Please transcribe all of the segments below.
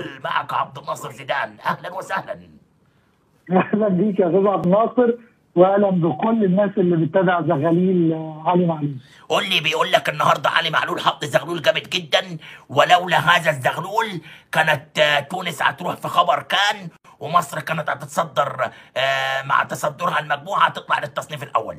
معك عبد الناصر زيدان اهلا وسهلا اهلا بيك يا استاذ عبد الناصر واهلا بكل الناس اللي بتتابع زغاليل آه، علي معلول قول لي بيقول لك النهارده علي معلول حط زغلول جامد جدا ولولا هذا الزغلول كانت آه، تونس هتروح في خبر كان ومصر كانت هتتصدر آه، مع تصدرها المجموعه هتطلع للتصنيف الاول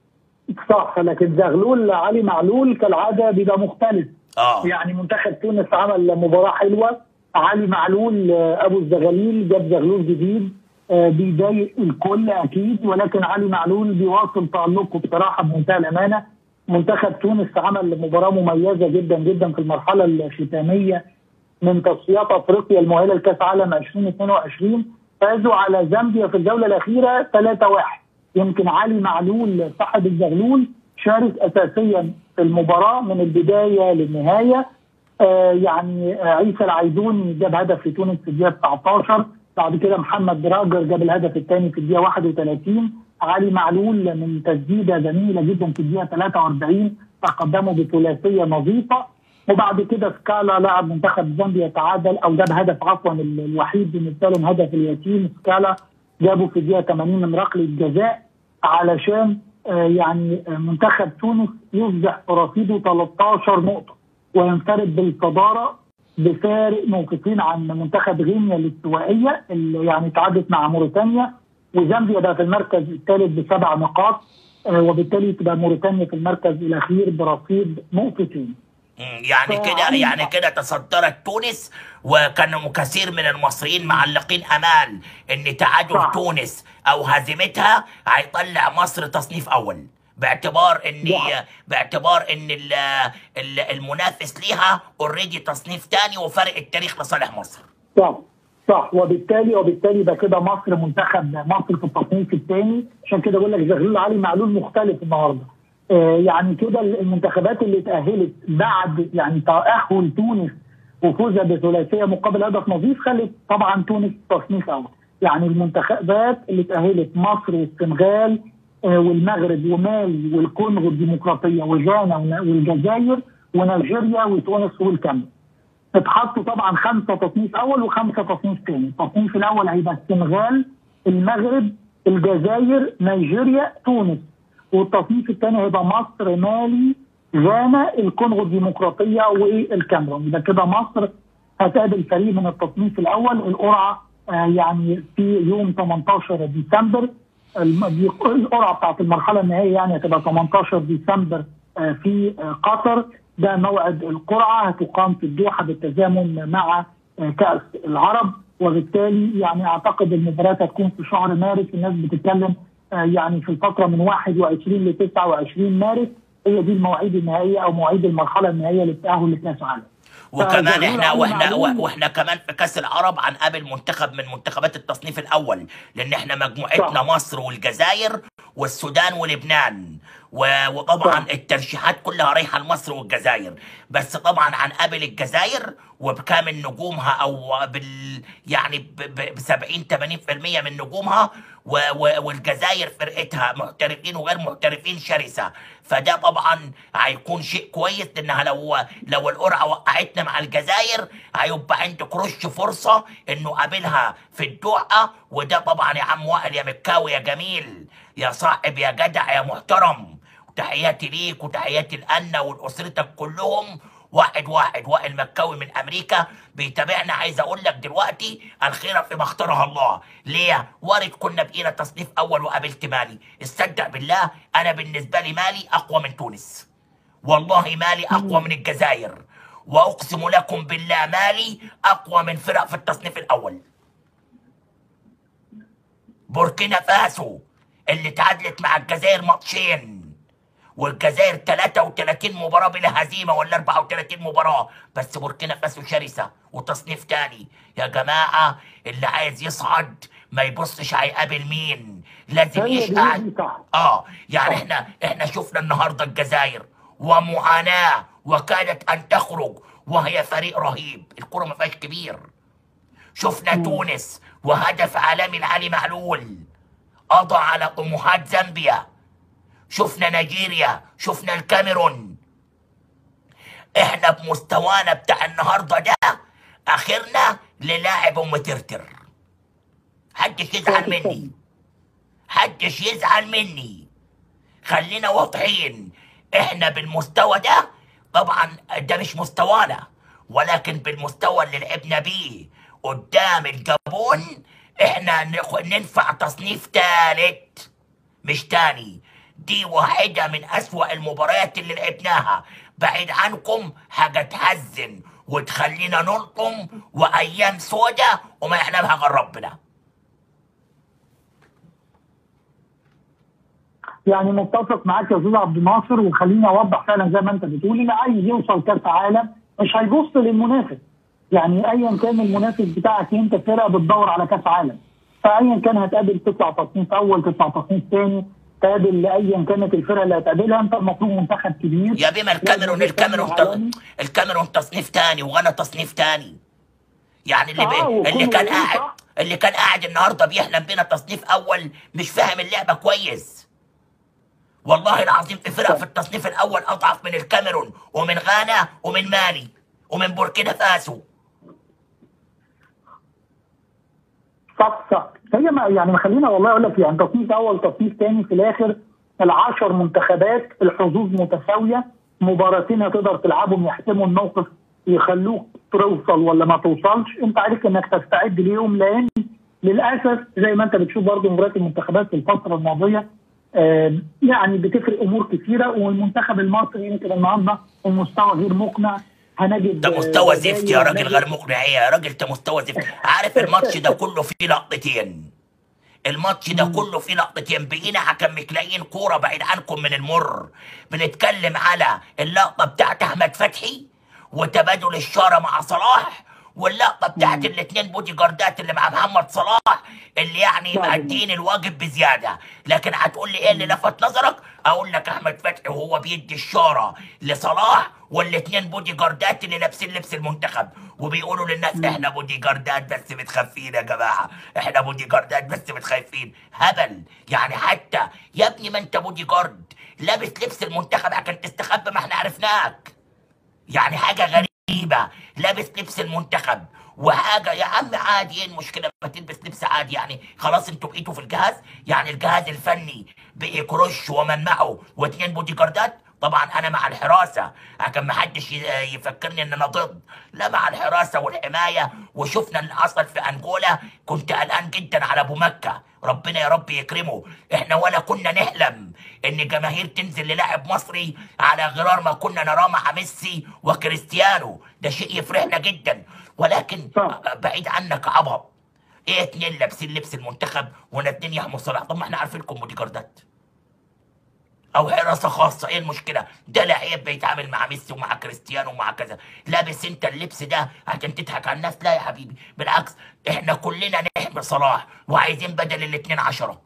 صح لكن زغلول علي معلول كالعاده بيبقى مختلف اه يعني منتخب تونس عمل مباراه حلوه علي معلول آه، ابو الزغاليل جاب زغلول جديد آه، بيضايق الكل اكيد ولكن علي معلول بيواصل تالقه بصراحه بمنتهى الامانه منتخب تونس عمل مباراه مميزه جدا جدا في المرحله الختاميه من تصفيات افريقيا المؤهله لكاس عالم 2022 فازوا على زامبيا في الجوله الاخيره 3-1 يمكن علي معلول صاحب الزغلول شارك اساسيا في المباراه من البدايه للنهايه آه يعني آه عيسى العيدوني جاب هدف في تونس في الدقيقه 19 بعد كده محمد دراجر جاب الهدف الثاني في الدقيقه 31 علي معلول من تسديده جميله جدا في الدقيقه 43 تقدموا بثلاثيه نظيفه وبعد كده سكالا لاعب منتخب زامبيا تعادل او جاب هدف عفوا ال- الوحيد بالنسبه لهم هدف اليتيم سكالا جابه في الدقيقه 80 من ركله جزاء علشان آه، يعني آه، منتخب تونس يصبح في رصيده 13 نقطه وينفرد بالصداره بفارق نقطتين عن منتخب غينيا الاستوائيه اللي يعني تعادلت مع موريتانيا وزامبيا بقى في المركز الثالث بسبع نقاط آه، وبالتالي تبقى موريتانيا في المركز الاخير برصيد نقطتين. مم، يعني كده فعلي- يعني كده تصدرت تونس وكان كثير من المصريين معلقين امال ان تعادل صح. تونس او هزيمتها هيطلع مصر تصنيف اول باعتبار ان صح. باعتبار ان ال- ال- المنافس ليها اوريدي تصنيف تاني وفرق التاريخ لصالح مصر صح صح وبالتالي وبالتالي يبقى كده مصر منتخب مصر في التصنيف الثاني عشان كده بقول لك زغلول علي معلول مختلف النهارده آه يعني كده المنتخبات اللي تاهلت بعد يعني تاهل تونس وفوزها بثلاثيه مقابل هدف نظيف خلت طبعا تونس تصنيف اول يعني المنتخبات اللي تاهلت مصر والسنغال آه والمغرب ومالي والكونغو الديمقراطيه وغانا والجزائر ونيجيريا وتونس والكاميرون اتحطوا طبعا خمسه تصنيف اول وخمسه تصنيف ثاني، التصنيف الاول هيبقى السنغال، المغرب، الجزائر، نيجيريا، تونس. والتصنيف الثاني هيبقى مصر، مالي، غانا، الكونغو الديمقراطيه والكاميرون، يبقى كده مصر هتقابل فريق من التصنيف الاول القرعه آه يعني في يوم 18 ديسمبر الم- دي القرعه بتاعت المرحله النهائيه يعني هتبقى 18 ديسمبر آه، في آه، قطر ده موعد القرعه هتقام في الدوحه بالتزامن مع آه، كاس العرب وبالتالي يعني اعتقد المباريات هتكون في شهر مارس الناس بتتكلم آه، يعني في الفتره من 21 ل 29 مارس هي دي المواعيد النهائيه او مواعيد المرحله النهائيه للتاهل لكاس العالم. وكمان فزغلول احنا علي واحنا معلول- واحنا كمان في كاس العرب هنقابل منتخب من منتخبات التصنيف الاول لان احنا مجموعتنا صح. مصر والجزائر والسودان ولبنان و- وطبعا صح. الترشيحات كلها رايحه لمصر والجزائر بس طبعا هنقابل الجزائر وبكامل نجومها او بال يعني ب 70 80% من نجومها و- و- والجزائر فرقتها محترفين وغير محترفين شرسه فده طبعا هيكون شيء كويس لانها لو لو القرعه وقعتنا مع الجزائر هيبقى عندك رش فرصه انه قابلها في الدوحه وده طبعا يا عم وائل يا مكاوي يا جميل يا صاحب يا جدع يا محترم وتحياتي ليك وتحياتي لأنا ولأسرتك كلهم واحد واحد وائل مكاوي من أمريكا بيتابعنا عايز أقول لك دلوقتي الخير فيما اختارها الله ليه؟ وارد كنا بقينا تصنيف أول وقابلت مالي استدع بالله أنا بالنسبة لي مالي أقوى من تونس والله مالي أقوى من الجزائر وأقسم لكم بالله مالي أقوى من فرق في التصنيف الأول بوركينا فاسو اللي تعادلت مع الجزائر ماتشين والجزائر 33 مباراة بلا هزيمة ولا 34 مباراة بس بوركينا فاسو شرسة وتصنيف تاني يا جماعة اللي عايز يصعد ما يبصش هيقابل مين لازم هي دي يشقى دي صح اه يعني صح. احنا احنا شفنا النهارده الجزائر ومعاناة وكادت ان تخرج وهي فريق رهيب الكرة ما فيهاش كبير شفنا تونس وهدف عالمي لعلي معلول قضى على طموحات زامبيا شفنا نيجيريا شفنا الكاميرون احنا بمستوانا بتاع النهارده ده اخرنا للاعب مترتر حدش يزعل مني حدش يزعل مني خلينا واضحين احنا بالمستوى ده طبعا ده مش مستوانا ولكن بالمستوى اللي لعبنا بيه قدام الجابون احنا نخ- ننفع تصنيف تالت مش تاني دي واحدة من أسوأ المباريات اللي لعبناها بعيد عنكم حاجة تحزن وتخلينا نلطم وأيام سودة وما يعلمها غير ربنا يعني متفق معاك يا استاذ عبد الناصر وخليني اوضح فعلا زي ما انت بتقول اللي عايز يوصل كاس عالم مش هيبص للمنافس يعني ايا كان المنافس بتاعك انت فرقه بتدور على كاس عالم فايا كان هتقابل تطلع تصنيف اول تطلع تصنيف ثاني تقابل ايا كانت الفرقه اللي هتقابلها انت المفروض منتخب كبير يا بيما الكاميرون لازم الكاميرون يكون عالمي. الكاميرون تصنيف تاني وغانا تصنيف تاني يعني اللي, آه، بي... وكله اللي كان يقول قاعد صح. اللي كان قاعد النهارده بيحلم بينا تصنيف اول مش فاهم اللعبه كويس والله العظيم في فرق في التصنيف الاول اضعف من الكاميرون ومن غانا ومن مالي ومن بوركينا فاسو صح صح هي ما يعني ما خلينا والله اقول لك يعني تصنيف اول تصنيف ثاني في الاخر العشر منتخبات الحظوظ متساويه مباراتين هتقدر تلعبهم يحسموا الموقف يخلوك توصل ولا ما توصلش انت عليك انك تستعد ليهم لان للاسف زي ما انت بتشوف برضه مباريات المنتخبات في الفتره الماضيه آم، يعني بتفرق امور كثيره والمنتخب المصري يمكن النهارده المستوى غير مقنع هنجد ده آه، مستوى زفت يا هنجد- راجل غير مقنع ايه يا راجل ده مستوى زفت عارف الماتش ده كله فيه لقطتين الماتش ده كله فيه لقطتين بقينا حكم مكلاقين كوره بعيد عنكم من المر بنتكلم على اللقطه بتاعت احمد فتحي وتبادل الشاره مع صلاح واللقطه بتاعت الاثنين بودي جاردات اللي مع محمد صلاح اللي يعني صح. مأدين الواجب بزياده لكن هتقول لي ايه اللي لفت نظرك اقول لك احمد فتحي وهو بيدي الشاره لصلاح والاثنين بودي جاردات اللي لابسين لبس المنتخب وبيقولوا للناس احنا بودي جاردات بس متخفين يا جماعه احنا بودي جاردات بس متخفين هبل يعني حتى يا ابني ما انت بودي جارد لابس لبس المنتخب عشان تستخبى ما احنا عرفناك يعني حاجه غريبه لابس لبس المنتخب وحاجه يا عم عادي ايه المشكله ما تلبس لبس عادي يعني خلاص انتوا بقيتوا في الجهاز يعني الجهاز الفني بقي كروش ومن معه واثنين بودي جاردات طبعا انا مع الحراسه عشان ما حدش ي- يفكرني ان انا ضد لا مع الحراسه والحمايه وشفنا اللي حصل في انجولا كنت قلقان جدا على ابو مكه ربنا يا رب يكرمه احنا ولا كنا نحلم ان جماهير تنزل للاعب مصري على غرار ما كنا نراه مع ميسي وكريستيانو ده شيء يفرحنا جدا ولكن صح. بعيد عنك عبط ايه اتنين لابسين لبس المنتخب ونازلين يحموا صلاح طب ما احنا عارفين لكم بودي جاردات او حراسه خاصه ايه المشكله ده لعيب بيتعامل مع ميسي ومع كريستيانو ومع كذا لابس انت اللبس ده عشان تضحك على الناس لا يا حبيبي بالعكس احنا كلنا نحمي صلاح وعايزين بدل الاتنين عشرة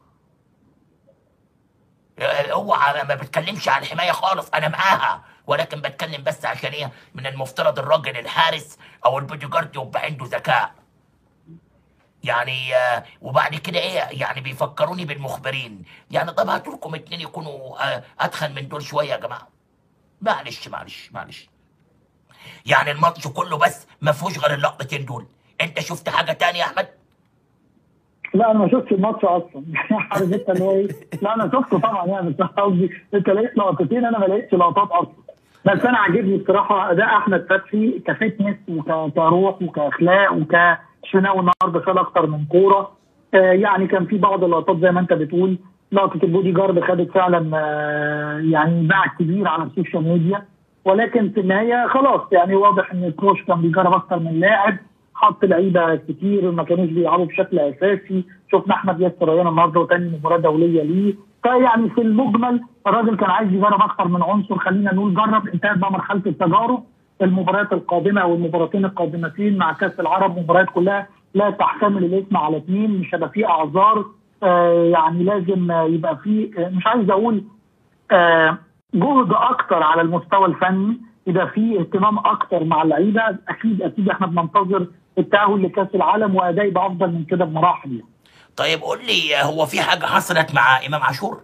هو ما بتكلمش عن الحمايه خالص انا معاها ولكن بتكلم بس عشان ايه من المفترض الراجل الحارس او البودي جارد يبقى عنده ذكاء يعني آه، وبعد كده ايه يعني بيفكروني بالمخبرين يعني طب هاتوا لكم اتنين يكونوا آه، اتخن من دول شويه يا جماعه معلش معلش معلش يعني الماتش كله بس ما فيهوش غير اللقطتين دول انت شفت حاجه تانية يا احمد لا انا ما شفتش الماتش اصلا عارف انت اللي هو ايه لا انا شفته طبعا يعني بس قصدي انت لقيت لقطتين انا ما لقيتش لقطات اصلا بس انا عاجبني الصراحه اداء احمد فتحي كفتنس وكروح وكاخلاق وكشناوي النهارده شال اكتر من كوره آه يعني كان في بعض اللقطات زي ما انت بتقول لقطه البودي جارد خدت فعلا آه يعني باع كبير على السوشيال ميديا ولكن في النهايه خلاص يعني واضح ان الكروش كان بيجرب اكتر من لاعب حط لعيبه كتير ما كانوش بيلعبوا بشكل اساسي شفنا احمد ياسر ريان النهارده وتاني مباراه دوليه ليه فيعني في المجمل الراجل كان عايز يجرب اكتر من عنصر خلينا نقول جرب انتهت بقى مرحله التجارب المباريات القادمه او المباراتين القادمتين مع كاس العرب مباريات كلها لا تحتمل الاسم على اثنين مش هيبقى فيه اعذار آه يعني لازم آه، يبقى فيه آه، مش عايز اقول آه، جهد اكتر على المستوى الفني يبقى في اهتمام اكتر مع اللعيبه اكيد اكيد احنا بننتظر التاهل لكاس العالم واداء يبقى افضل من كده بمراحل يعني. طيب قول لي آه، هو في حاجه حصلت مع امام عاشور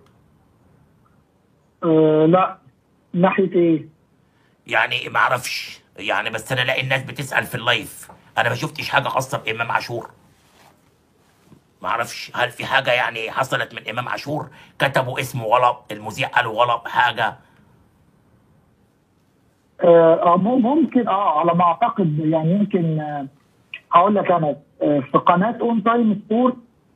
أه لا ناحيه ايه؟ يعني ما اعرفش يعني بس انا الاقي الناس بتسال في اللايف انا ما شفتش حاجه خاصه بامام عاشور ما اعرفش هل في حاجه يعني حصلت من امام عاشور كتبوا اسمه غلط المذيع قالوا غلط حاجه آه آه، مم- ممكن اه على ما اعتقد يعني يمكن آه هقول لك انا آه في قناه اون تايم سبورت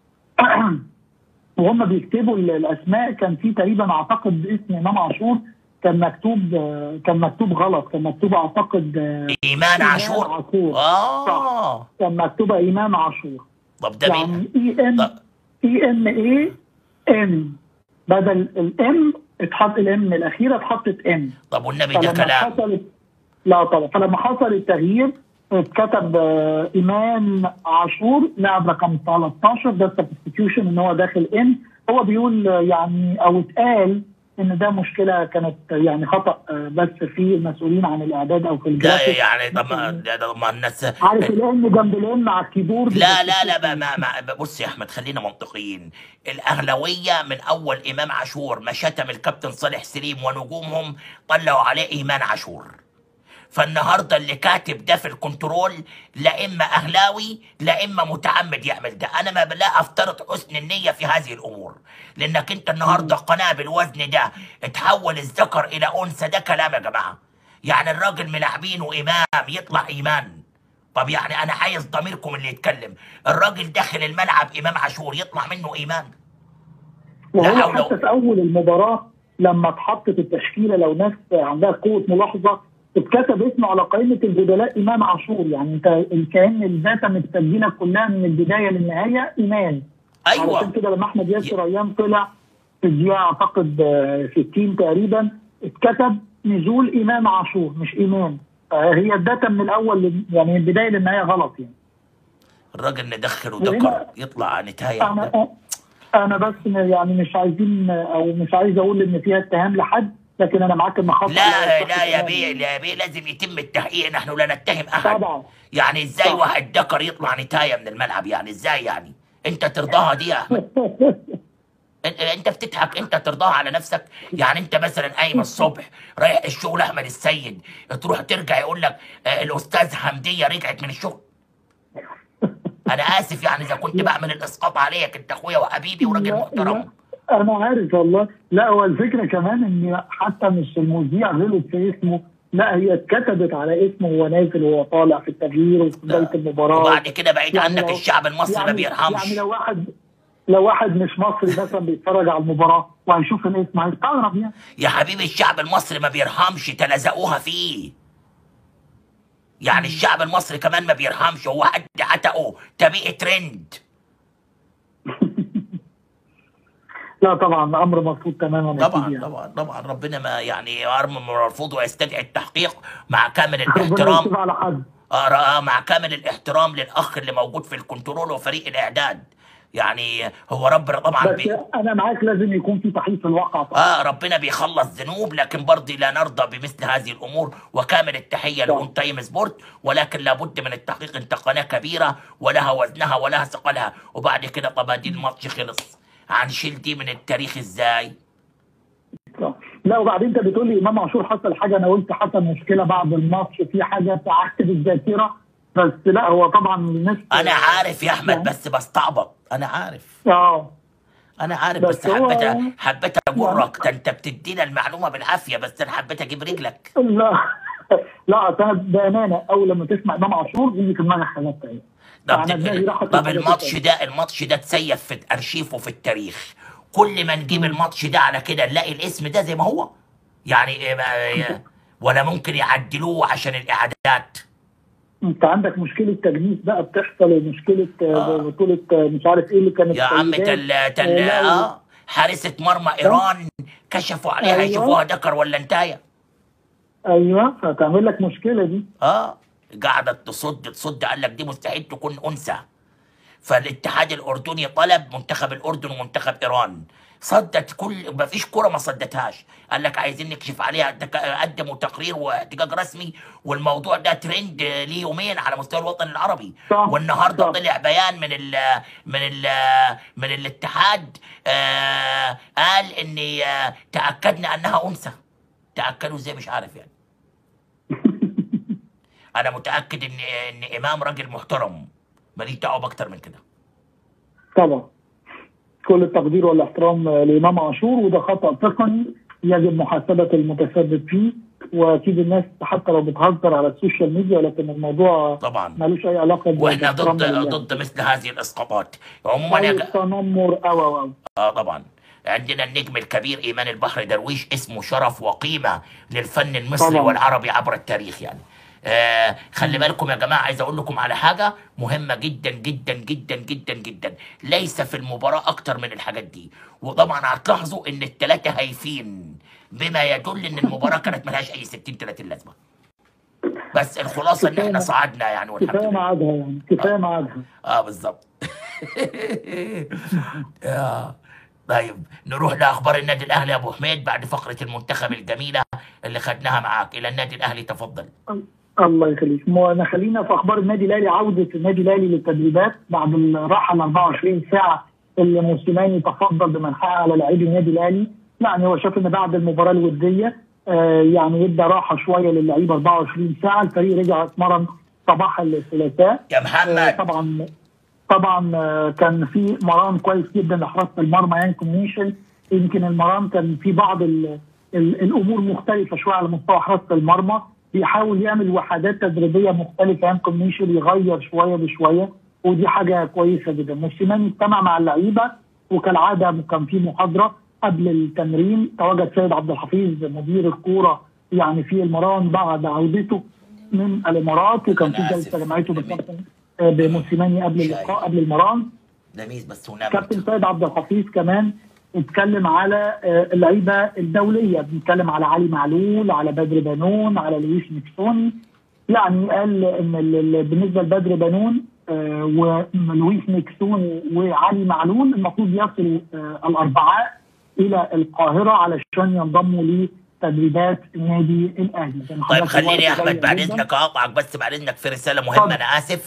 وهم بيكتبوا ال- الاسماء كان في تقريبا اعتقد اسم امام عاشور كان مكتوب آه كان مكتوب غلط كان مكتوب اعتقد آه ايمان إمام عاشور عاشور. اه كان مكتوبه امام عاشور طب ده يعني مين اي ام طب. اي ام اي ام بدل الام اتحط الام الاخيره اتحطت ام طب والنبي ده فلما كلام حصل لا طبعا فلما حصل التغيير اتكتب آه، ايمان عاشور لاعب رقم 13 ده سبستيوشن ان هو داخل ان هو بيقول آه، يعني او اتقال ان ده مشكله كانت يعني خطا آه، بس في المسؤولين عن الاعداد او في ده الجرافيك يعني طب ما ده- ده ما الناس عارف الام جنب الام على الكيبورد لا لا لا ما ما ما بص يا احمد خلينا منطقيين الاهلاويه من اول امام عاشور ما شتم الكابتن صالح سليم ونجومهم طلعوا عليه ايمان عاشور فالنهارده اللي كاتب ده في الكنترول لا اما اهلاوي لا اما متعمد يعمل ده انا ما لا افترض حسن النيه في هذه الامور لانك انت النهارده قناه بالوزن ده تحول الذكر الى انثى ده كلام يا جماعه يعني الراجل ملاعبينه امام يطلع ايمان طب يعني انا عايز ضميركم اللي يتكلم الراجل داخل الملعب امام عاشور يطلع منه ايمان لا وهو حول حتى في اول المباراه لما اتحطت التشكيله لو ناس عندها قوه ملاحظه اتكتب اسمه على قائمه البدلاء امام عاشور يعني انت كان الداتا متسجله كلها من البدايه للنهايه ايمان علشان ايوه كده لما احمد ياسر ايام طلع في الدقيقه اعتقد آه، 60 تقريبا اتكتب نزول امام عاشور مش ايمان فهي الداتا من الاول لل- يعني من البدايه للنهايه غلط يعني الراجل ندخله وهنا- ذكر يطلع نتاية انا انا بس يعني مش عايزين او مش عايز اقول ان فيها اتهام لحد لكن انا معاك ان خطأ لا يصح لا يا تماماً. بيه لا يا بيه لازم يتم التحقيق نحن لا نتهم احد طبعا يعني ازاي طبعا. واحد ذكر يطلع نتاية من الملعب يعني ازاي يعني انت ترضاها دي يا احمد انت انت بتضحك انت ترضاها على نفسك يعني انت مثلا قايم الصبح رايح الشغل احمد السيد تروح ترجع يقول لك آه، الاستاذ حمديه رجعت من الشغل انا اسف يعني اذا كنت بعمل الاسقاط عليك انت اخويا وحبيبي وراجل لا- محترم لا، انا عارف والله لا هو الفكره كمان ان حتى مش المذيع غلط في اسمه لا هي اتكتبت على اسمه وهو نازل وهو طالع في التغيير وفي بدايه المباراه وبعد كده بقيت يعني عندك لو- الشعب المصري ما يعني بيرحمش يعني لو واحد لو واحد مش مصري مثلا بيتفرج على المباراه وهيشوف الاسم هيستغرب يعني يا حبيبي الشعب المصري ما بيرحمش تلزقوها فيه يعني الشعب المصري كمان ما بيرحمش هو حد عتقه تبيع ترند لا طبعا امر مرفوض تماما طبعا أكيد يعني. طبعا طبعا ربنا ما يعني امر مرفوض ويستدعي التحقيق مع كامل ربنا الاحترام يستر على حد آه، مع كامل الاحترام للاخ اللي موجود في الكنترول وفريق الاعداد يعني هو ربنا طبعا بس بي انا معاك لازم يكون في تحقيق في الواقع طبعا. اه ربنا بيخلص ذنوب لكن برضه لا نرضى بمثل هذه الامور وكامل التحيه طبعا. لاون تايم سبورت ولكن لابد من التحقيق انت قناه كبيره ولها وزنها ولها ثقلها وبعد كده طبعا دي الماتش خلص هنشيل دي من التاريخ ازاي؟ لا وبعدين انت بتقول لي امام عاشور حصل حاجه انا قلت حصل مشكله بعد الماتش في حاجه تعكد الذاكره بس لا هو طبعا الناس انا عارف يا احمد يعني- بس بستعبط انا عارف اه انا عارف بس بس هو- حبيت حبيت اجرك ده انت بتدينا المعلومه بالعافيه بس انا حبيت اجيب رجلك لا لا أصل أنا بامانه اول لما تسمع امام عاشور يجي في دماغك حاجات تانيه طب, يعني دماغي راحت طب لحاجات الماتش تانية. ده الماتش ده اتسيف في ارشيفه في التاريخ كل ما نجيب الماتش ده على كده نلاقي الاسم ده زي ما هو يعني إيه ما- ولا ممكن يعدلوه عشان الاعداد انت عندك مشكله تجنيس بقى بتحصل ومشكله آه. آه. بطوله آه، مش عارف ايه اللي كانت يا عم سيدات. تل تل آه، لا، اه حارسة مرمى ايران كشفوا عليها أيوة. يشوفوها ذكر ولا انتايه ايوه فتعمل لك مشكله دي اه قعدت تصد تصد قال لك دي مستحيل تكون انثى فالاتحاد الاردني طلب منتخب الاردن ومنتخب ايران صدت كل ما فيش كره ما صدتهاش قال لك عايزين نكشف عليها تك- قدموا تقرير واحتجاج رسمي والموضوع ده ترند ليه يومين على مستوى الوطن العربي صح، والنهارده صح. طلع بيان من ال من ال من الاتحاد آه قال ان آه تاكدنا انها انثى تاكدوا ازاي مش عارف يعني انا متاكد ان ان امام راجل محترم ماليش دعوه باكتر من كده طبعا كل التقدير والاحترام لامام عاشور وده خطا تقني يجب محاسبه المتسبب فيه واكيد الناس حتى لو بتهزر على السوشيال ميديا ولكن الموضوع طبعا ملوش اي علاقه واحنا بالاحترام ضد لله. ضد مثل هذه الاسقاطات عموما او يا ج- التنمر او او او اه طبعا عندنا النجم الكبير ايمان البحر درويش اسمه شرف وقيمه للفن المصري طبعاً. والعربي عبر التاريخ يعني آه خلي بالكم يا جماعه عايز اقول لكم على حاجه مهمه جدا جدا جدا جدا جدا ليس في المباراه اكتر من الحاجات دي وطبعا هتلاحظوا ان الثلاثه هايفين بما يدل ان المباراه كانت ملهاش اي 60 30 لازمه بس الخلاصه ان احنا صعدنا يعني والحمد كفايه لله ميعادها يعني كفايه ميعادها اه بالظبط آه. طيب نروح لاخبار النادي الاهلي يا ابو حميد بعد فقره المنتخب الجميله اللي خدناها معاك الى النادي الاهلي تفضل الله يخليك مو انا خلينا في اخبار النادي الاهلي عوده النادي الاهلي للتدريبات بعد الراحه ال 24 ساعه اللي موسيماني تفضل بمنحها على لاعبي النادي الاهلي يعني هو شاف ان بعد المباراه الوديه آه يعني يدى راحه شويه للعيبه 24 ساعه الفريق رجع اتمرن صباح الثلاثاء يا آه، محمد طبعا طبعا آه، كان في مران كويس جدا لحراسه المرمى يانكو ميشل يمكن المران كان في بعض ال ال الامور مختلفه شويه على مستوى حراسه المرمى بيحاول يعمل وحدات تدريبيه مختلفه يانكو ميشل يغير شويه بشويه ودي حاجه كويسه جدا موسيماني اجتمع مع اللعيبه وكالعاده كان في محاضره قبل التمرين تواجد سيد عبد الحفيظ مدير الكوره يعني في المران بعد عودته من الامارات وكان في أنا جلسه آسف. جمعته جميل. بالكابتن آه، بموسيماني قبل شايف. اللقاء قبل المران لميس بس ونام كابتن سيد عبد الحفيظ كمان اتكلم على آه، اللعيبه الدوليه بنتكلم على علي معلول على بدر بنون على لويس ميكسوني يعني قال ان ال- ال- بالنسبه لبدر بنون آه، ولويس ميكسوني وعلي معلول المفروض يصلوا آه، الاربعاء الى القاهره علشان ينضموا لتدريبات النادي الاهلي زي ما طيب حضرتك خليني يا الوقت احمد ضيق بعد جداً. اذنك اقطعك بس بعد اذنك في رساله مهمه اتفضل. انا اسف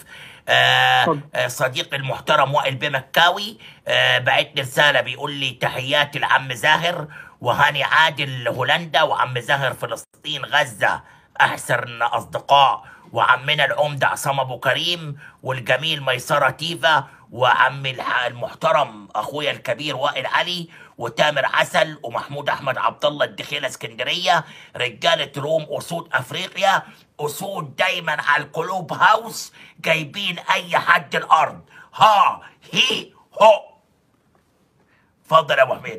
آه اتفضل. آه صديقي المحترم وائل بمكاوي آه بعت لي رساله بيقول لي تحياتي لعم زاهر وهاني عادل هولندا وعم زاهر فلسطين غزه احسن اصدقاء وعمنا العمده عصام ابو كريم والجميل ميسره تيفا وعمي الح- المحترم اخويا الكبير وائل علي وتامر عسل ومحمود احمد عبد الله الدخيله اسكندريه رجاله روم اسود افريقيا اسود دايما على الكلوب هاوس جايبين اي حد الارض ها هي هو اتفضل يا ابو حميد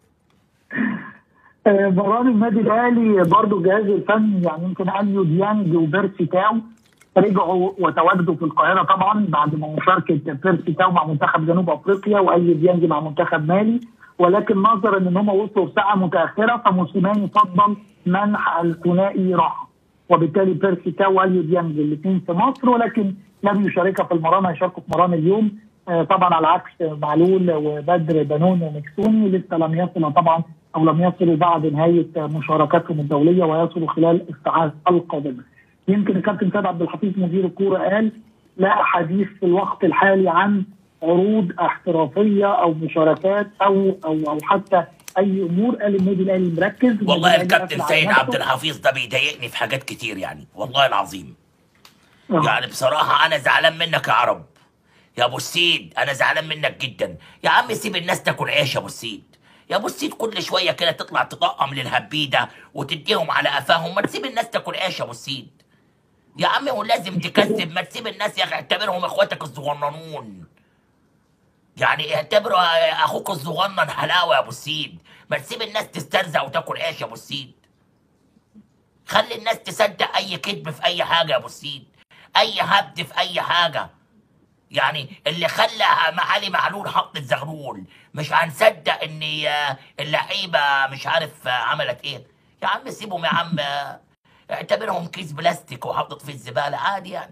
آه، مران النادي الاهلي برضو الجهاز الفني يعني يمكن اليو ديانج وبيرسي تاو رجعوا وتواجدوا في القاهره طبعا بعد ما مشاركه بيرسي تاو مع منتخب جنوب افريقيا واليو ديانج مع منتخب مالي ولكن نظرا ان هم وصلوا ساعه متاخره فموسيماني فضل منح الثنائي راحه وبالتالي بيرسي تاو واليو ديانج الاثنين في مصر ولكن لم يشاركا في المران هيشاركوا في مران اليوم آه، طبعا على عكس معلول وبدر بنون ومكسوني لسه لم يصلوا طبعا او لم يصلوا بعد نهايه مشاركاتهم الدوليه ويصلوا خلال الساعات القادمه. يمكن الكابتن سيد عبد الحفيظ مدير الكوره قال لا حديث في الوقت الحالي عن عروض احترافيه او مشاركات او او او حتى اي امور قال النادي الاهلي مركز النادي والله الأهلي الكابتن قافل على سيد نفسه. عبد الحفيظ ده بيضايقني في حاجات كتير يعني والله العظيم آه. يعني بصراحة أنا زعلان منك يا عرب يا أبو السيد أنا زعلان منك جدا يا عم سيب الناس تاكل عيش يا أبو السيد يا أبو السيد كل شوية كده تطلع تطقم للهبيدة وتديهم على قفاهم ما تسيب الناس تاكل عيش يا أبو السيد يا عم هو لازم تكذب ما تسيب الناس يا أخي اعتبرهم إخواتك الصغننون يعني اعتبروا أخوك الصغنن حلاوة يا أبو السيد ما تسيب الناس تسترزق وتاكل عيش يا أبو السيد خلي الناس تصدق اي كذب في اي حاجه يا ابو السيد اي هبد في اي حاجه يعني اللي خلى علي معلول حط الزغلول مش هنصدق ان آه، اللعيبه مش عارف آه، عملت ايه يا عم سيبهم يا عم آه، اعتبرهم كيس بلاستيك وحطت في الزباله عادي يعني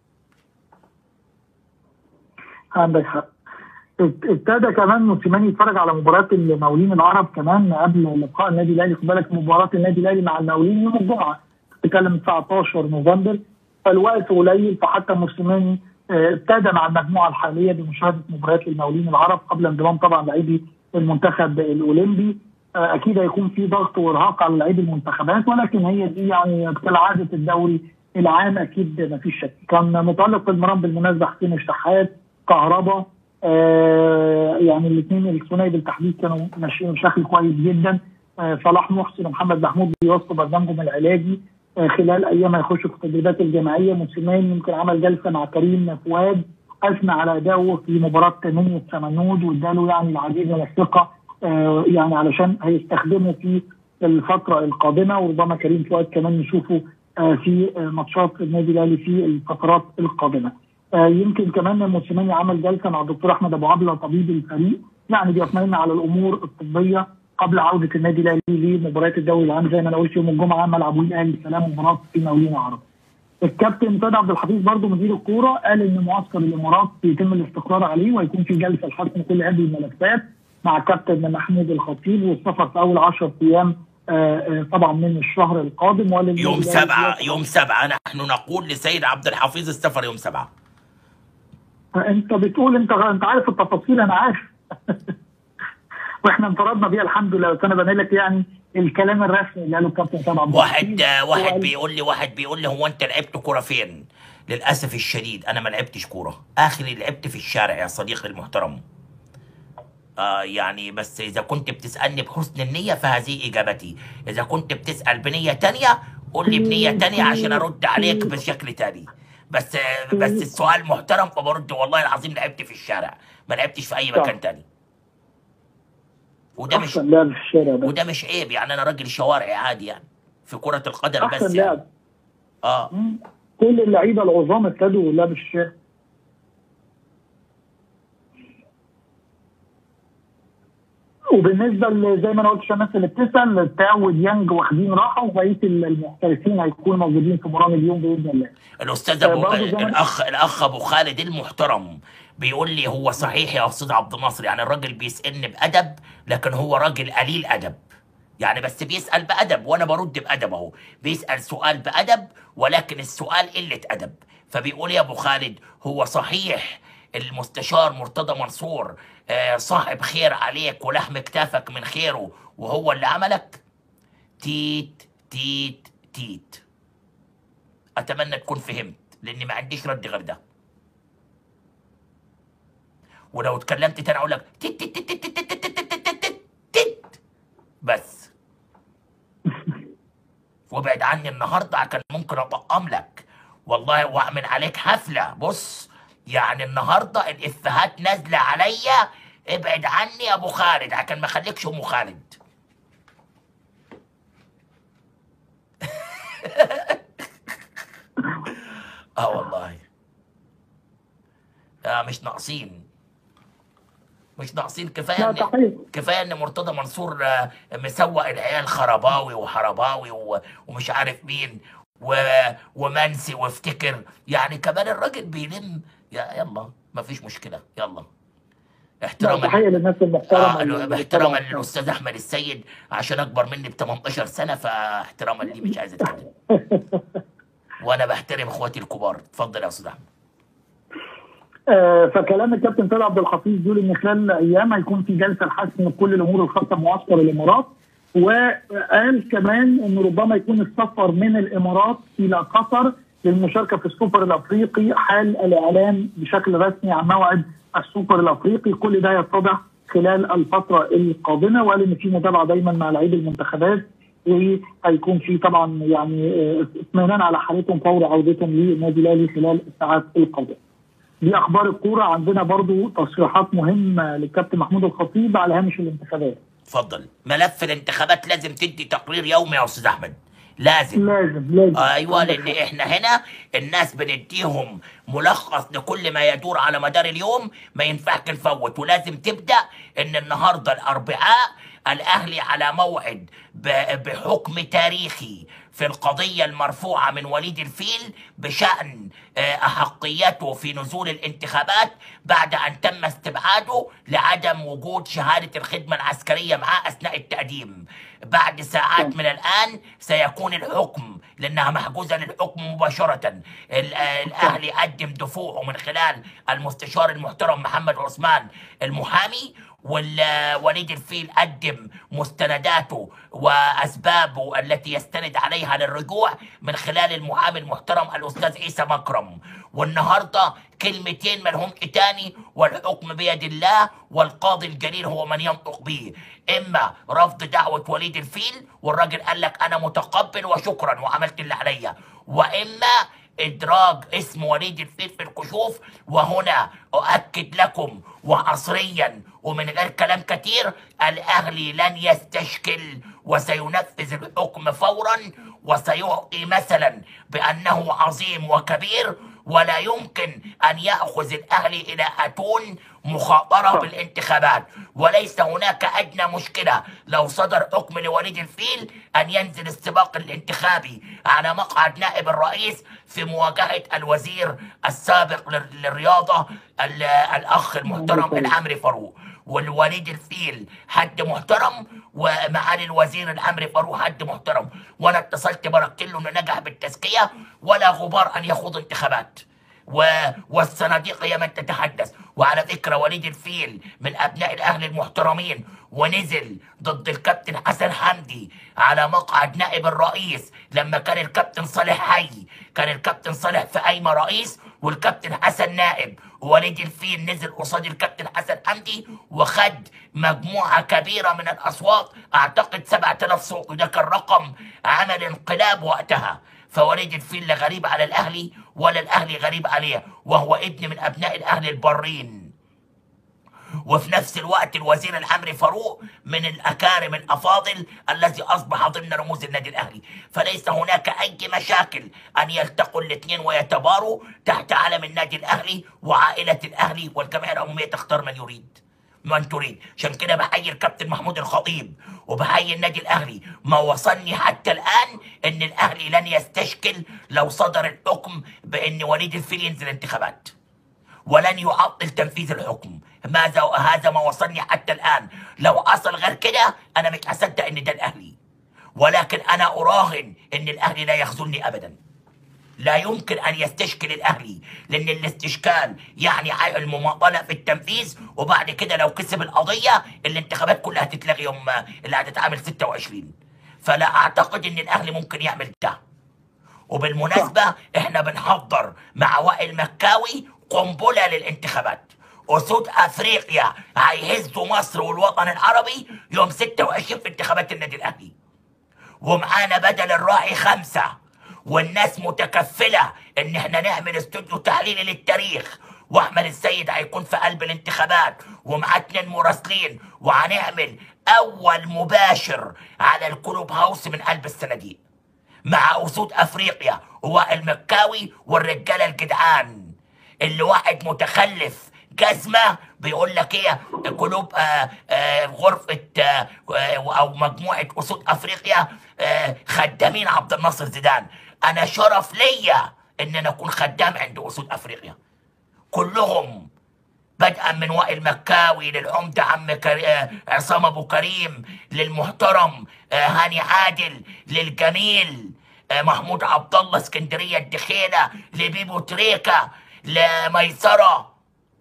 عندك حق ابت- ابتدى كمان موسيماني يتفرج على مباراه المقاولين العرب كمان قبل لقاء النادي الاهلي خد بالك مباراه النادي الاهلي مع المقاولين يوم الجمعه بتتكلم 19 نوفمبر فالوقت قليل فحتى موسيماني آه، ابتدى مع المجموعه الحاليه بمشاهده مباريات المقاولين العرب قبل انضمام طبعا لاعبي المنتخب الاولمبي آه، اكيد هيكون في ضغط وارهاق على لاعبي المنتخبات ولكن هي دي يعني كالعاده الدوري العام اكيد ما فيش شك كان متالق المرام بالمناسبه حسين الشحات كهربا آه يعني الاثنين الثنائي بالتحديد كانوا ماشيين بشكل كويس جدا آه صلاح محسن ومحمد محمود بيوصلوا برنامجهم العلاجي آه خلال ايام هيخشوا في التدريبات الجماعيه موسيماني يمكن عمل جلسه مع كريم فؤاد اثنى على ادائه في مباراه منيا السمنود واداله يعني العديد من الثقه آه يعني علشان هيستخدمه في الفتره القادمه وربما كريم فؤاد كمان نشوفه آه في آه ماتشات النادي الاهلي في الفترات القادمه. آه يمكن كمان موسيماني عمل جلسه مع الدكتور احمد ابو عبله طبيب الفريق يعني بيطمئن على الامور الطبيه قبل عوده النادي الاهلي لمباريات الدوري العام زي ما انا قلت يوم الجمعه ملعب الاهلي السلام مباراه في مقاولين عرب. الكابتن سيد عبد الحفيظ برضه مدير الكوره قال ان معسكر الامارات بيتم الاستقرار عليه ويكون في جلسه لحسم كل هذه الملفات مع كابتن محمود الخطيب والسفر في اول 10 ايام طبعا من الشهر القادم يوم سبعة يوم سبعة نحن نقول لسيد عبد الحفيظ السفر يوم سبعة انت بتقول انت انت عارف التفاصيل انا عارف واحنا انفردنا بيها الحمد لله بس انا بنقل لك يعني الكلام الرسمي اللي قاله الكابتن سيد عبد واحد واحد بيقول لي واحد بيقول لي هو انت لعبت كوره فين؟ للاسف الشديد انا ما لعبتش كوره اخري لعبت في الشارع يا صديقي المحترم آه يعني بس إذا كنت بتسألني بحسن النية فهذه إجابتي إذا كنت بتسأل بنية تانية قول لي بنية تانية عشان أرد عليك بشكل تاني بس بس السؤال محترم فبرد والله العظيم لعبت في الشارع ما لعبتش في أي مكان تاني وده مش وده مش عيب يعني أنا راجل شوارعي عادي يعني في كرة القدم بس يعني. اه كل اللعيبة العظام ابتدوا لعب الشارع وبالنسبه زي ما انا قلت عشان الناس اللي بتسال تاو وديانج واخدين راحه وبقيه المحترفين هيكونوا موجودين في مران اليوم باذن الله. الاستاذ ابو الاخ الاخ ابو خالد المحترم بيقول لي هو صحيح يا استاذ عبد الناصر يعني الراجل بيسالني بادب لكن هو راجل قليل ادب. يعني بس بيسال بادب وانا برد بادب اهو بيسال سؤال بادب ولكن السؤال قله ادب فبيقول يا ابو خالد هو صحيح المستشار مرتضى منصور صاحب خير عليك ولحم كتافك من خيره وهو اللي عملك تيت تيت تيت اتمنى تكون فهمت لاني ما عنديش رد غير ده ولو اتكلمت تاني اقول لك تيت تيت تيت تيت تيت تيت تيت تيت تيت بس وابعد عني النهارده كان ممكن اطقم لك والله واعمل عليك حفله بص يعني النهارده الافيهات نازله عليا ابعد عني يا ابو خالد عشان ما اخليكش ام خالد اه والله آه مش ناقصين مش ناقصين كفايه ان كفايه ان مرتضى منصور آه مسوق العيال خرباوي وحرباوي ومش عارف مين و... ومنسي وافتكر يعني كمان الراجل بيلم يا يلا ما فيش مشكله يلا احتراما تحيه للناس المحترمه آه احتراما للاستاذ احمد السيد عشان اكبر مني ب 18 سنه فاحتراما لي مش عايز اتكلم وانا بحترم اخواتي الكبار اتفضل يا استاذ احمد آه فكلام الكابتن طلع عبد الحفيظ بيقول ان خلال ايام هيكون في جلسه لحسم كل الامور الخاصه بمعسكر الامارات وقال كمان انه ربما يكون السفر من الامارات الى قطر للمشاركه في السوبر الافريقي حال الاعلان بشكل رسمي عن موعد السوبر الافريقي كل ده يتضح خلال الفتره القادمه وقال ان في متابعه دايما مع لاعبي المنتخبات وهيكون في طبعا يعني اطمئنان على حالتهم فور عودتهم للنادي الاهلي خلال الساعات القادمه. دي اخبار الكوره عندنا برضو تصريحات مهمه للكابتن محمود الخطيب على هامش الانتخابات. اتفضل ملف الانتخابات لازم تدي تقرير يومي يا استاذ احمد لازم لازم لازم ايوه لان احنا هنا الناس بنديهم ملخص لكل ما يدور على مدار اليوم ما ينفعش نفوت ولازم تبدا ان النهارده الاربعاء الاهلي على موعد بحكم تاريخي في القضيه المرفوعه من وليد الفيل بشان احقيته في نزول الانتخابات بعد ان تم استبعاده لعدم وجود شهاده الخدمه العسكريه معه اثناء التقديم بعد ساعات من الان سيكون الحكم لانها محجوزه للحكم مباشره الاهلي قدم دفوعه من خلال المستشار المحترم محمد عثمان المحامي والوليد الفيل قدم مستنداته واسبابه التي يستند عليها للرجوع من خلال المحامي المحترم الاستاذ عيسى مكرم والنهارده كلمتين ملهمش تاني والحكم بيد الله والقاضي الجليل هو من ينطق به اما رفض دعوه وليد الفيل والراجل قال لك انا متقبل وشكرا وعملت اللي عليا واما ادراج اسم وليد الفيل في الكشوف وهنا اؤكد لكم وحصريا ومن غير كلام كتير الاهلي لن يستشكل وسينفذ الحكم فورا وسيعطي مثلا بانه عظيم وكبير ولا يمكن ان ياخذ الاهلي الى اتون مخاطره بالانتخابات وليس هناك ادنى مشكله لو صدر حكم لوليد الفيل ان ينزل السباق الانتخابي على مقعد نائب الرئيس في مواجهه الوزير السابق لل- للرياضه ال- الاخ المحترم العمري فاروق والوليد الفيل حد محترم ومعالي الوزير العمري فاروق حد محترم وانا اتصلت بركت له انه نجح بالتزكيه ولا غبار ان يخوض انتخابات و... والصناديق هي من تتحدث وعلى فكرة وليد الفيل من أبناء الأهل المحترمين ونزل ضد الكابتن حسن حمدي على مقعد نائب الرئيس لما كان الكابتن صالح حي كان الكابتن صالح في قايمة رئيس والكابتن حسن نائب ووليد الفيل نزل قصاد الكابتن حسن حمدي وخد مجموعة كبيرة من الأصوات أعتقد 7000 صوت وده كان رقم عمل انقلاب وقتها فوليد الفيل لا غريب على الاهلي ولا الاهلي غريب عليه وهو ابن من ابناء الاهلي البارين وفي نفس الوقت الوزير العمري فاروق من الاكارم الافاضل الذي اصبح ضمن رموز النادي الاهلي فليس هناك اي مشاكل ان يلتقوا الاثنين ويتباروا تحت علم النادي الاهلي وعائله الاهلي والجمعيه العموميه تختار من يريد من تريد عشان كده بحيي الكابتن محمود الخطيب وبحيي النادي الاهلي ما وصلني حتى الان ان الاهلي لن يستشكل لو صدر الحكم بان وليد الفيل ينزل انتخابات ولن يعطل تنفيذ الحكم ماذا هذا ما وصلني حتى الان لو حصل غير كده انا مش هصدق ان ده الاهلي ولكن انا اراهن ان الاهلي لا يخذلني ابدا لا يمكن ان يستشكل الاهلي لان الاستشكال يعني ع- المماطله في التنفيذ وبعد كده لو كسب القضيه الانتخابات كلها هتتلغي يوم اللي هتتعمل 26 فلا اعتقد ان الاهلي ممكن يعمل ده وبالمناسبة احنا بنحضر مع وائل مكاوي قنبلة للانتخابات أسود أفريقيا هيهزوا مصر والوطن العربي يوم 26 في انتخابات النادي الأهلي ومعانا بدل الراعي خمسة والناس متكفلة ان احنا نعمل استوديو تحليلي للتاريخ واحمد السيد هيكون في قلب الانتخابات ومعاه اتنين مراسلين وهنعمل اول مباشر على الكلوب هاوس من قلب الصناديق مع اسود افريقيا ووائل مكاوي والرجاله الجدعان اللي واحد متخلف جزمه بيقول لك ايه قلوب آه آه غرفه آه آه او مجموعه اسود افريقيا آه خدامين عبد الناصر زيدان انا شرف ليا ان انا اكون خدام عند اسود افريقيا كلهم بدءا من وائل مكاوي للعمدة عم كر... آه، عصام أبو كريم للمحترم آه، هاني عادل للجميل آه، محمود عبد الله اسكندرية الدخيلة لبيبو تريكة لميسرة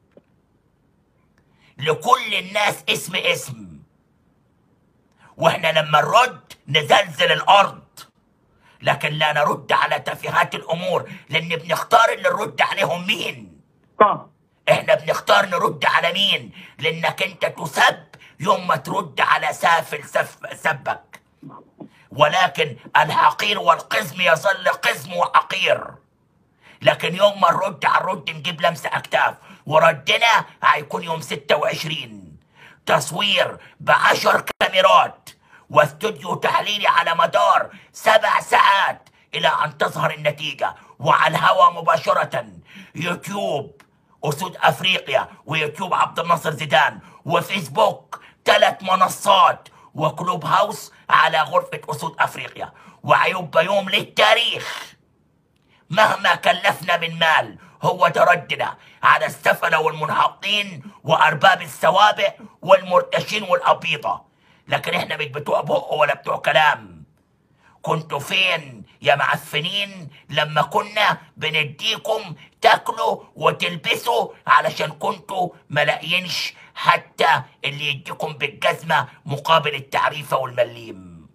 لكل الناس اسم اسم واحنا لما نرد نزلزل الارض لكن لا نرد على تفاهات الامور لان بنختار اللي نرد عليهم مين صح احنا بنختار نرد على مين لانك انت تسب يوم ما ترد على سافل سف سبك ولكن الحقير والقزم يظل قزم وحقير لكن يوم ما نرد على الرد نجيب لمسة أكتاف وردنا هيكون يوم 26 تصوير بعشر كاميرات واستوديو تحليلي على مدار سبع ساعات إلى أن تظهر النتيجة وعلى الهواء مباشرة يوتيوب أسود أفريقيا ويوتيوب عبد الناصر زيدان وفيسبوك ثلاث منصات وكلوب هاوس على غرفة أسود أفريقيا وهيبقى يوم للتاريخ مهما كلفنا من مال هو ده ردنا على السفلة والمنحطين وأرباب السوابق والمرتشين والأبيضة لكن احنا مش بتوع بق ولا بتوع كلام كنتوا فين يا معفنين لما كنا بنديكم تاكلوا وتلبسوا علشان كنتوا ملاقينش حتى اللي يديكم بالجزمة مقابل التعريفة والمليم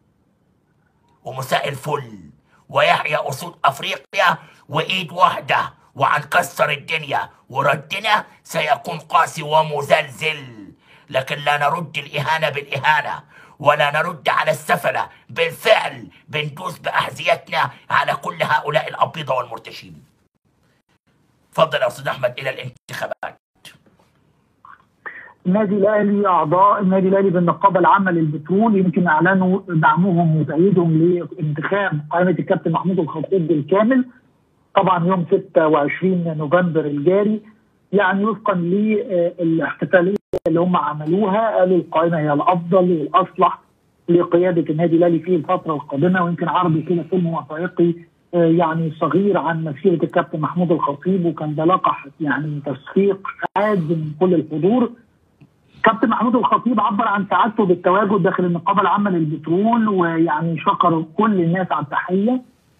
ومساء الفل ويحيى أسود أفريقيا وإيد واحدة وهنكسر الدنيا وردنا سيكون قاسي ومزلزل لكن لا نرد الإهانة بالإهانة ولا نرد على السفلة بالفعل بندوس بأحذيتنا على كل هؤلاء الأبيضة والمرتشين تفضل يا أستاذ أحمد إلى الانتخابات النادي الاهلي اعضاء النادي الاهلي بالنقابه العامه للبترول يمكن اعلنوا دعمهم وتأييدهم لانتخاب قائمه الكابتن محمود الخطيب بالكامل طبعا يوم 26 نوفمبر الجاري يعني وفقا للاحتفاليه اللي هم عملوها قالوا القائمه هي الافضل والاصلح لقياده النادي الاهلي في الفتره القادمه ويمكن عرض كده فيلم وثائقي آه، يعني صغير عن مسيره الكابتن محمود الخطيب وكان ده لقح يعني تصفيق حاد من كل الحضور كابتن محمود الخطيب عبر عن سعادته بالتواجد داخل النقابه العامه للبترول ويعني شكر كل الناس على التحيه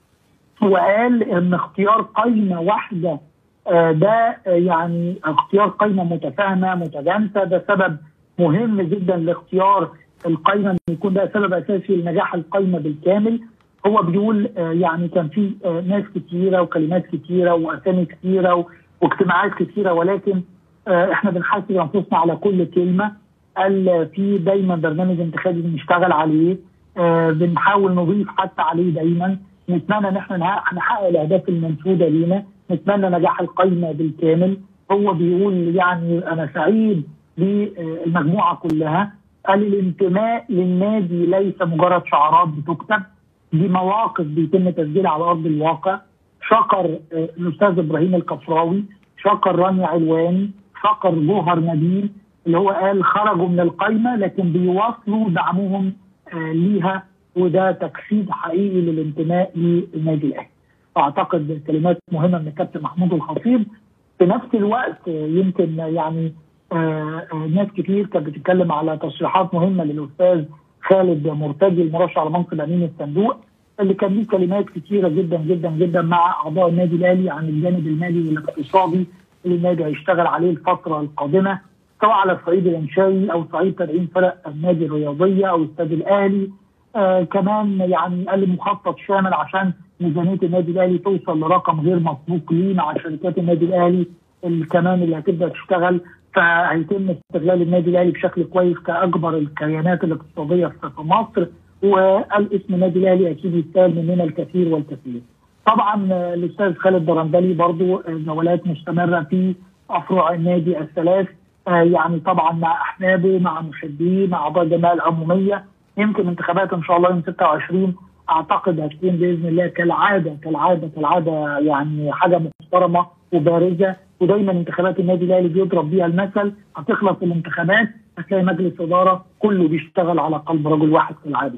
وقال ان اختيار قائمه واحده آه، ده آه، يعني اختيار قائمه متفاهمه متجانسه ده سبب مهم جدا لاختيار القائمه ان يكون ده سبب اساسي لنجاح القائمه بالكامل هو بيقول آه، يعني كان في آه، ناس كتيره وكلمات كتيره واسامي كتيره و- واجتماعات كتيره ولكن آه، احنا بنحاسب انفسنا على كل كلمه قال في دايما برنامج انتخابي بنشتغل عليه آه، بنحاول نضيف حتى عليه دايما نتمنى ان احنا نحقق نحقق الاهداف المنشوده لينا نتمنى نجاح القائمه بالكامل هو بيقول يعني انا سعيد بالمجموعه كلها قال الانتماء للنادي ليس مجرد شعارات بتكتب دي مواقف بيتم تسجيلها على ارض الواقع شكر آه، الاستاذ ابراهيم الكفراوي شكر رانيا علواني شكر جوهر نبيل اللي هو قال خرجوا من القايمه لكن بيواصلوا دعمهم آه، ليها وده تجسيد حقيقي للانتماء للنادي الاهلي. اعتقد كلمات مهمه من الكابتن محمود الخطيب في نفس الوقت آه، يمكن يعني آه، آه، ناس كتير كانت بتتكلم على تصريحات مهمه للاستاذ خالد مرتجي المرشح على منصب امين الصندوق اللي كان ليه كلمات كتيره جدا جدا جدا مع اعضاء النادي الاهلي عن الجانب المالي والاقتصادي اللي النادي هيشتغل عليه الفتره القادمه سواء على الصعيد الانشائي او صعيد تدعيم فرق النادي الرياضيه او استاد الاهلي آه كمان يعني قال لي مخطط شامل عشان ميزانيه النادي الاهلي توصل لرقم غير مسبوق ليه مع شركات النادي الاهلي اللي كمان اللي هتبدا تشتغل فهيتم استغلال النادي الاهلي بشكل كويس كاكبر الكيانات الاقتصاديه في في مصر وقال اسم النادي الاهلي اكيد يستاهل مننا الكثير والكثير. طبعا آه، الاستاذ خالد درندلي برضو آه، جولات مستمره في افرع النادي الثلاث آه، يعني طبعا مع احبابه مع محبيه مع اعضاء الجمعيه العموميه يمكن انتخابات ان شاء الله يوم 26 اعتقد هتكون باذن الله كالعاده كالعاده كالعاده يعني حاجه محترمه وبارزه ودايما انتخابات النادي الاهلي بيضرب بيها المثل هتخلص الانتخابات هتلاقي مجلس اداره كله بيشتغل على قلب رجل واحد في العاده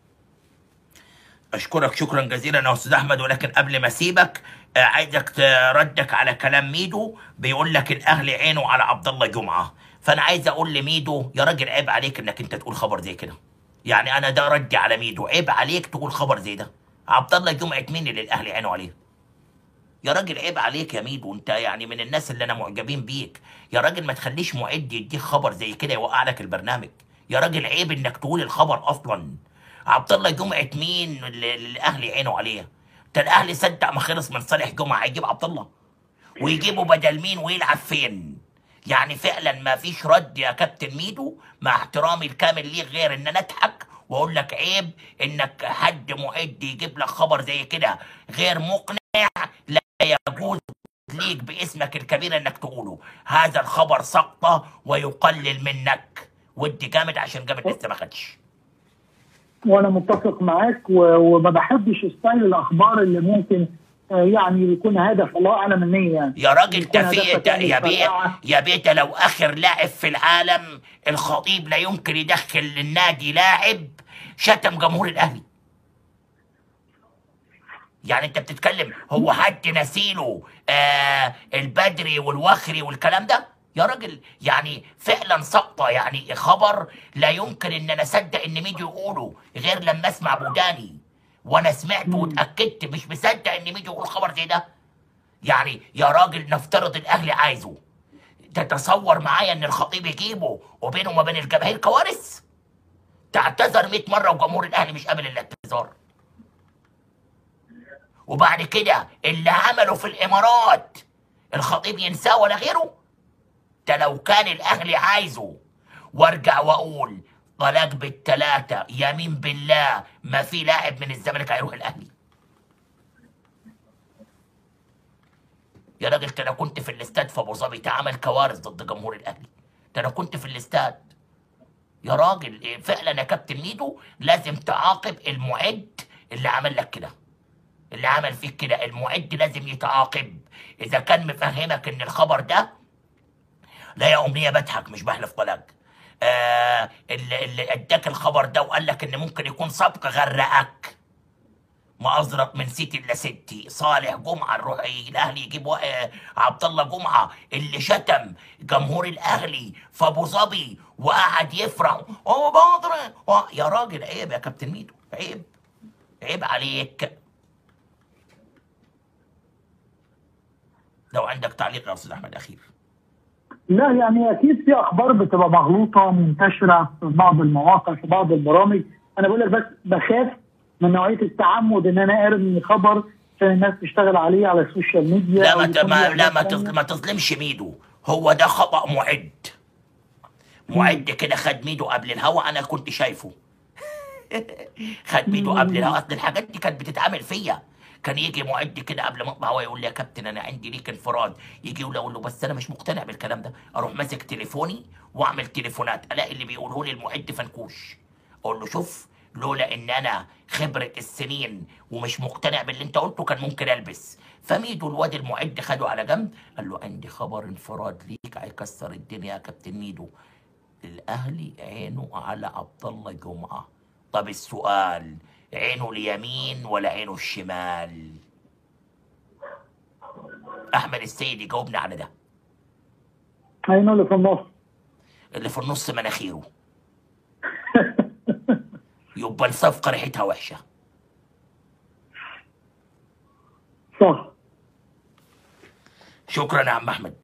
اشكرك شكرا جزيلا يا استاذ احمد ولكن قبل ما اسيبك آه، عايزك تردك على كلام ميدو بيقول لك الاهلي عينه على عبد الله جمعه فانا عايز اقول لميدو يا راجل عيب عليك انك انت تقول خبر زي كده يعني انا ده ردي على ميدو عيب عليك تقول خبر زي ده عبد الله جمعه مين اللي الاهلي عينه عليه يا راجل عيب عليك يا ميدو انت يعني من الناس اللي انا معجبين بيك يا راجل ما تخليش معد يديك خبر زي كده يوقع لك البرنامج يا راجل عيب انك تقول الخبر اصلا عبد الله جمعه مين اللي اللي الاهلي عينه عليه ده الاهلي صدق ما خلص من صالح جمعه هيجيب عبد الله ويجيبه بدل مين ويلعب فين يعني فعلا ما فيش رد يا كابتن ميدو مع احترامي الكامل ليه غير ان انا اضحك واقول لك عيب انك حد معد يجيب لك خبر زي كده غير مقنع لا يجوز ليك باسمك الكبير انك تقوله هذا الخبر سقطه ويقلل منك ودي جامد عشان جامد لسه ما خدش وانا متفق معاك و- وما بحبش ستايل الاخبار اللي ممكن آه، يعني يكون هدف الله اعلم النيه يعني يا راجل يكون تفيه هدفها تعمل يا بيه فرقعة. يا بيتا لو اخر لاعب في العالم الخطيب لا يمكن يدخل للنادي لاعب شتم جمهور الاهلي يعني انت بتتكلم هو حد نسيله آه البدري والوخري والكلام ده يا راجل يعني فعلا سقطة يعني خبر لا يمكن ان انا اصدق ان ميدو يقوله غير لما اسمع بوداني وانا سمعت مم. واتاكدت مش مصدق ان ميدو يقول خبر زي ده يعني يا راجل نفترض الاهلي عايزه تتصور معايا ان الخطيب يجيبه وبينه وما بين الجماهير كوارث تعتذر 100 مره وجمهور الاهلي مش قابل الاعتذار وبعد كده اللي عمله في الامارات الخطيب ينساه ولا غيره ده لو كان الاهلي عايزه وارجع واقول طلاق بالثلاثه يمين بالله ما في لاعب من الزمالك هيروح الاهلي يا راجل ده انا كنت في الاستاد في ابو ظبي اتعمل كوارث ضد جمهور الاهلي ده انا كنت في الاستاد يا راجل إيه فعلا يا كابتن ميدو لازم تعاقب المعد اللي عمل لك كده اللي عمل فيك كده المعد لازم يتعاقب اذا كان مفهمك ان الخبر ده لا يا امنيه بضحك مش بحلف طلاق آه اللي, اللي اداك الخبر ده وقال لك ان ممكن يكون سبق غرقك ما ازرق من سيتي الا ستي صالح جمعه نروح الاهلي يجيب وا- آه، عبد الله جمعه اللي شتم جمهور الاهلي في ابو ظبي وقعد يفرح هو بدر آه، يا راجل عيب يا كابتن ميدو عيب عيب عليك لو عندك تعليق يا استاذ احمد اخير لا يعني اكيد في اخبار بتبقى مغلوطه منتشره في بعض المواقع في بعض البرامج انا بقول لك بس بخاف من نوعيه التعمد ان انا ارمي خبر عشان الناس تشتغل عليه على السوشيال ميديا لا أو ما ت- يكون ما ليه لا ما أهداف تظ- تانية. ما تظلمش ميدو هو ده خطأ معد معد كده خد ميدو قبل الهوا انا كنت شايفه خد ميدو قبل الهوا اصل الحاجات دي كانت بتتعمل فيا كان يجي معد كده قبل ما اطلع هو يقول لي يا كابتن انا عندي ليك انفراد يجي يقول اقول له بس انا مش مقتنع بالكلام ده اروح ماسك تليفوني واعمل تليفونات الاقي اللي بيقوله لي المعد فنكوش اقول له شوف لولا ان انا خبره السنين ومش مقتنع باللي انت قلته كان ممكن البس فميدو الواد المعد خده على جنب قال له عندي خبر انفراد ليك هيكسر الدنيا يا كابتن ميدو الاهلي عينه على عبد الله جمعه طب السؤال عينه اليمين ولا عينه الشمال احمد السيد يجاوبنا على ده عينه اللي في النص اللي في النص مناخيره يبقى الصفقه ريحتها وحشه صح شكرا يا عم احمد